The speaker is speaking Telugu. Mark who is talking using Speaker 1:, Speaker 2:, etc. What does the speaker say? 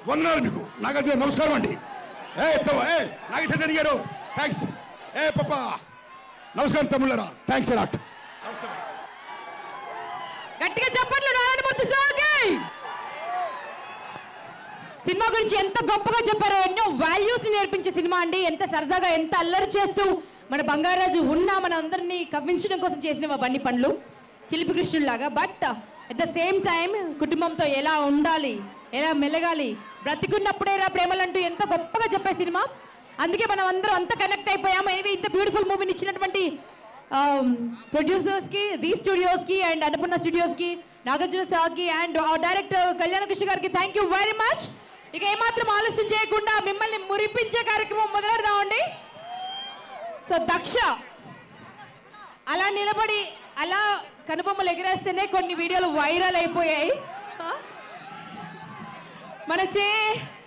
Speaker 1: వందనాలు మీకు నాగార్జున నమస్కారం అండి ఏ తమ ఏ నాగచైతన్య గారు థ్యాంక్స్ ఏ పప్ప నమస్కారం తమ్ముళ్ళరా థ్యాంక్స్ లాట్
Speaker 2: గట్టిగా చెప్పట్లు నారాయణమూర్తి సార్కి సినిమా గురించి ఎంత గొప్పగా చెప్పారో ఎన్నో వాల్యూస్ నేర్పించే సినిమా అండి ఎంత సరదాగా ఎంత అల్లరి చేస్తూ మన బంగారాజు ఉన్నా మన అందరినీ కవ్వించడం కోసం చేసిన బండి పనులు చిలిపి కృష్ణుల్లాగా but at the same time కుటుంబంతో ఎలా ఉండాలి ఎలా మెలగాలి బ్రతికున్నప్పుడే రా ప్రేమలంటూ ఎంత గొప్పగా చెప్పే సినిమా అందుకే మనం అందరం అంత కనెక్ట్ అయిపోయాము ఎనివే ఇంత బ్యూటిఫుల్ మూవీని ఇచ్చినటువంటి ప్రొడ్యూసర్స్ కి జీ స్టూడియోస్ కి అండ్ అన్నపూర్ణ స్టూడియోస్ కి నాగార్జున సార్ కి అండ్ డైరెక్టర్ కళ్యాణ కృష్ణ గారికి థ్యాంక్ యూ వెరీ మచ్ ఇక ఏమాత్రం ఆలస్యం చేయకుండా మిమ్మల్ని మురిపించే కార్యక్రమం మొదలెడదామండి సో దక్ష అలా నిలబడి అలా కనుబొమ్మలు ఎగిరేస్తేనే కొన్ని వీడియోలు వైరల్ అయిపోయాయి మన చే